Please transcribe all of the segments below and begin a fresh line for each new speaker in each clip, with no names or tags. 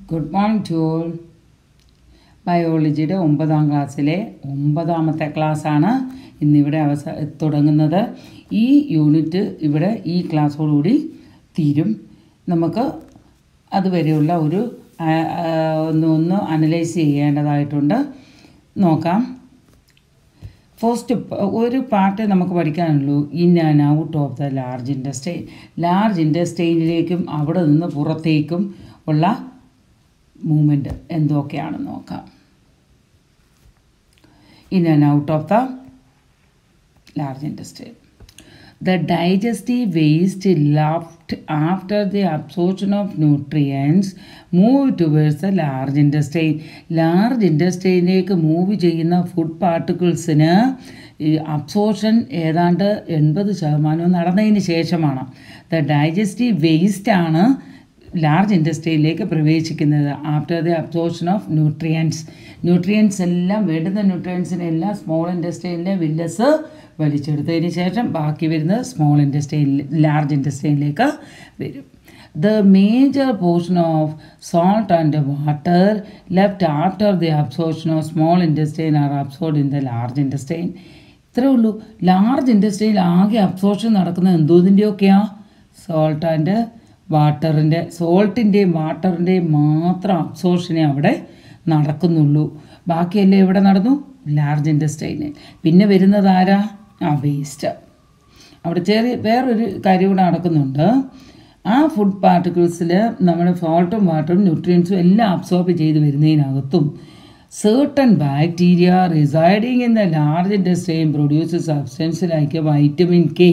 Good morning to all ബയോളജിയുടെ ഒമ്പതാം ക്ലാസ്സിലെ ഒമ്പതാമത്തെ ക്ലാസ്സാണ് ഇന്നിവിടെ അവസ തുടങ്ങുന്നത് ഈ യൂണിറ്റ് ഇവിടെ ഈ ക്ലാസ്സോടുകൂടി തീരും നമുക്ക് അതുവരെയുള്ള ഒരു ആ, ആ, ഒന്ന് ഒന്ന് അനലൈസ് ചെയ്യേണ്ടതായിട്ടുണ്ട് നോക്കാം ഫസ്റ്റ് ഒരു പാർട്ട് നമുക്ക് പഠിക്കാനുള്ളൂ in and out of the large intestine large ഇൻഡസ്ട്രെയിനിലേക്കും അവിടെ നിന്ന് പുറത്തേക്കും ഉള്ള മൂവ്മെൻറ്റ് എന്തൊക്കെയാണെന്ന് നോക്കാം in and out of the large intestine The digestive waste left after the absorption of nutrients move towards the large intestine. Large ഇൻഡസ്ട്രിയിലേക്ക് move ചെയ്യുന്ന food പാർട്ടിക്കിൾസിന് ഈ അബ്സോർഷൻ ഏതാണ്ട് എൺപത് ശതമാനവും നടന്നതിന് ശേഷമാണ് ദ ഡൈജസ്റ്റീവ് വേസ്റ്റ് ആണ് ലാർജ് ഇൻഡസ്ട്രിയിലേക്ക് പ്രവേശിക്കുന്നത് after the absorption of nutrients nutrients എല്ലാം വേണ്ടുന്ന ന്യൂട്രിയൻസിനെ എല്ലാം സ്മോൾ ഇൻഡസ്ട്രിയിലെ വില്ലസ് വലിച്ചെടുത്തതിന് ശേഷം ബാക്കി വരുന്നത് സ്മോൾ ഇൻഡസ്ട്രിയിൽ ലാർജ് ഇൻഡസ്ട്രിയിലേക്ക് വരും the major portion of salt and water left after the absorption of small ഇൻഡസ്ട്രിയിൽ are absorbed in the large ഇൻഡസ്ട്രിയിൽ ഇത്രേ ഉള്ളൂ ലാർജ് ഇൻഡസ്ട്രിയിൽ ആകെ അബ്സോർഷൻ നടക്കുന്നത് എന്തോതിൻ്റെയൊക്കെയാ സോൾട്ട് ആൻഡ് വാട്ടറിൻ്റെ സോൾട്ടിൻ്റെയും വാട്ടറിൻ്റെയും മാത്രം അബ്സോർഷനെ അവിടെ നടക്കുന്നുള്ളൂ ബാക്കിയെല്ലാം എവിടെ നടന്നു ലാർജ് ഇൻഡസ്ട്രിയിൽ പിന്നെ വരുന്നത് ആരാ ആ വേസ്റ്റ് അവിടെ ചെറിയ വേറൊരു കാര്യം കൂടെ നടക്കുന്നുണ്ട് ആ ഫുഡ് പാർട്ടിക്കിൾസിൽ നമ്മുടെ സോൾട്ടും വാട്ടറും ന്യൂട്രിയൻസും എല്ലാം അബ്സോർബ് ചെയ്ത് വരുന്നതിനകത്തും certain bacteria residing in the large intestine produces substance like vitamin K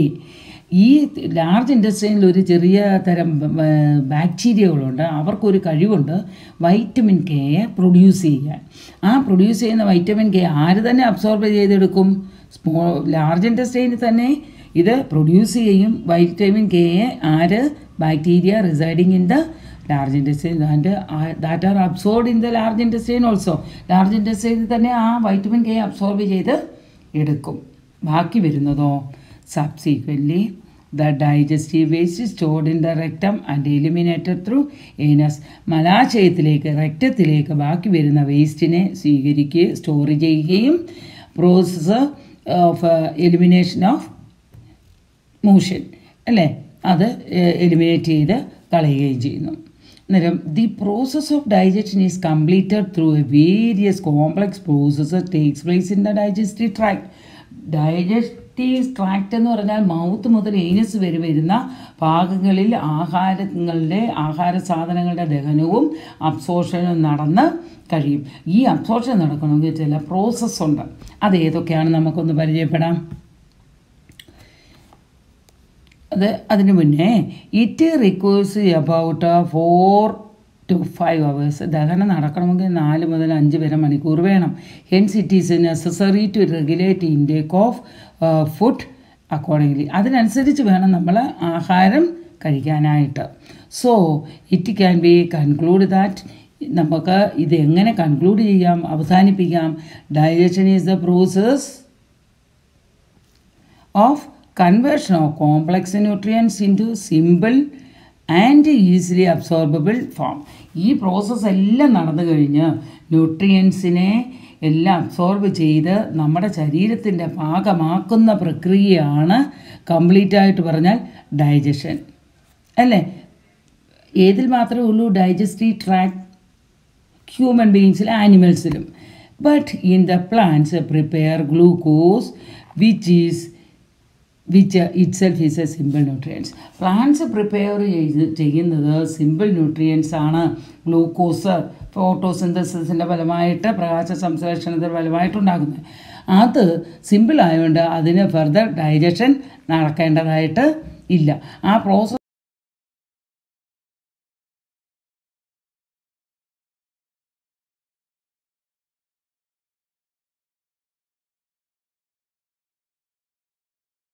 ഈ ലാർജ് ഇൻഡസ്ട്രിയിൽ ഒരു ചെറിയ തരം ബാക്ടീരിയകളുണ്ട് അവർക്കൊരു കഴിവുണ്ട് വൈറ്റമിൻ കെയെ പ്രൊഡ്യൂസ് ചെയ്യാൻ ആ പ്രൊഡ്യൂസ് ചെയ്യുന്ന വൈറ്റമിൻ കെ ആര് തന്നെ അബ്സോർബ് ചെയ്തെടുക്കും സ്മോ ലാർജ് ഇൻഡസ്ട്രിയിൽ തന്നെ ഇത് പ്രൊഡ്യൂസ് ചെയ്യും വൈറ്റമിൻ കെയെ ആര് bacteria residing in the large intestine and that are absorbed in the large intestine also large ഇൻഡസ്ട്രിയിൽ തന്നെ ആ വൈറ്റമിൻ കെ അബ്സോർബ് ചെയ്ത് എടുക്കും ബാക്കി വരുന്നതോ subsequently the digestive waste stored in the rectum and eliminated through anus മലാശയത്തിലേക്ക് രക്തത്തിലേക്ക് ബാക്കി വരുന്ന വേസ്റ്റിനെ സ്വീകരിക്കുകയും സ്റ്റോർ ചെയ്യുകയും process of elimination of motion അല്ലേ അത് എലിമിനേറ്റ് ചെയ്ത് കളയുകയും ചെയ്യുന്നു അന്നേരം the process of digestion is completed through A various complex process takes place in the digestive tract digestive tract എന്ന് പറഞ്ഞാൽ മൗത്ത് മുതൽ ഏനസ് വരെ വരുന്ന ഭാഗങ്ങളിൽ ആഹാരങ്ങളുടെ ആഹാര സാധനങ്ങളുടെ ദഹനവും അബ്സോർഷനും നടന്ന് കഴിയും ഈ അബ്സോർഷൻ നടക്കണമെങ്കിൽ ചില പ്രോസസ്സ് ഉണ്ട് അത് ഏതൊക്കെയാണ് നമുക്കൊന്ന് പരിചയപ്പെടാം അത് അതിന് മുന്നേ it requires about four to five hours ദഹനം നടക്കണമെങ്കിൽ നാല് മുതൽ അഞ്ച് വരെ മണിക്കൂർ വേണം hence it is necessary to regulate intake of food accordingly അതിനനുസരിച്ച് വേണം നമ്മൾ ആഹാരം കഴിക്കാനായിട്ട് so it can be conclude that നമുക്ക് ഇത് എങ്ങനെ കൺക്ലൂഡ് ചെയ്യാം അവസാനിപ്പിക്കാം digestion is the process of conversion of complex nutrients into simple and easily absorbable form ഈ പ്രോസസ്സ് എല്ലാം നടന്നു കഴിഞ്ഞ് ന്യൂട്രിയൻസിനെ എല്ലാം അബ്സോർബ് ചെയ്ത് നമ്മുടെ ശരീരത്തിൻ്റെ ഭാഗമാക്കുന്ന പ്രക്രിയയാണ് കംപ്ലീറ്റ് ആയിട്ട് പറഞ്ഞാൽ ഡൈജഷൻ അല്ലേ ഏതിൽ മാത്രമേ ഉള്ളൂ ഡൈജസ്റ്റീവ് ട്രാക്ട് ഹ്യൂമൻ ബീങ്സിലും ആനിമൽസിലും but in the plants prepare glucose which is which itself is a simple nutrients plants prepare ചെയ്ത് ചെയ്യുന്നത് സിമ്പിൾ ന്യൂട്രിയൻസ് ആണ് ഗ്ലൂക്കോസ് ഫോട്ടോസിന്തസിൻ്റെ ഫലമായിട്ട് പ്രകാശ സംശ്ലേഷണത്തിൻ്റെ ഫലമായിട്ടുണ്ടാകുന്നത് അത് സിമ്പിൾ ആയതുകൊണ്ട് അതിന് ഫർദർ ഡൈജഷൻ നടക്കേണ്ടതായിട്ട് ഇല്ല ആ പ്രോസസ്സ്